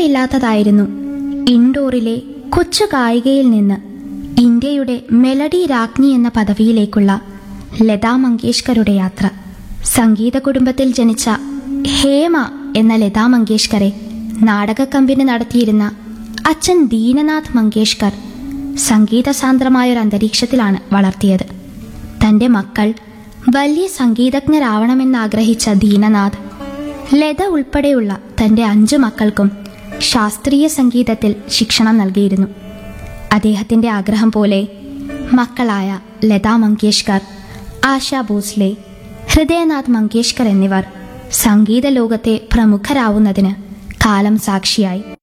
മക്കളില്ലാത്തതായിരുന്നു ഇൻഡോറിലെ കൊച്ചു ഗായികയിൽ നിന്ന് ഇന്ത്യയുടെ മെലഡി രാജ്ഞി എന്ന പദവിയിലേക്കുള്ള ലതാ മങ്കേഷ്കറുടെ യാത്ര സംഗീത കുടുംബത്തിൽ ജനിച്ച ഹേമ എന്ന ലതാ മങ്കേഷ്കറെ നാടക കമ്പനി നടത്തിയിരുന്ന അച്ഛൻ ദീനനാഥ് മങ്കേഷ്കർ സംഗീതസാന്ദ്രമായൊരു അന്തരീക്ഷത്തിലാണ് വളർത്തിയത് തന്റെ മക്കൾ വലിയ സംഗീതജ്ഞരാവണമെന്നാഗ്രഹിച്ച ദീനനാഥ് ലത ഉൾപ്പെടെയുള്ള തന്റെ അഞ്ചു മക്കൾക്കും ശാസ്ത്രീയ സംഗീതത്തിൽ ശിക്ഷണം നൽകിയിരുന്നു അദ്ദേഹത്തിന്റെ ആഗ്രഹം പോലെ മക്കളായ ലതാ മങ്കേഷ്കർ ആശാ ഭോസ്ലെ ഹൃദയനാഥ് മങ്കേഷ്കർ എന്നിവർ സംഗീത ലോകത്തെ പ്രമുഖരാവുന്നതിന് കാലം സാക്ഷിയായി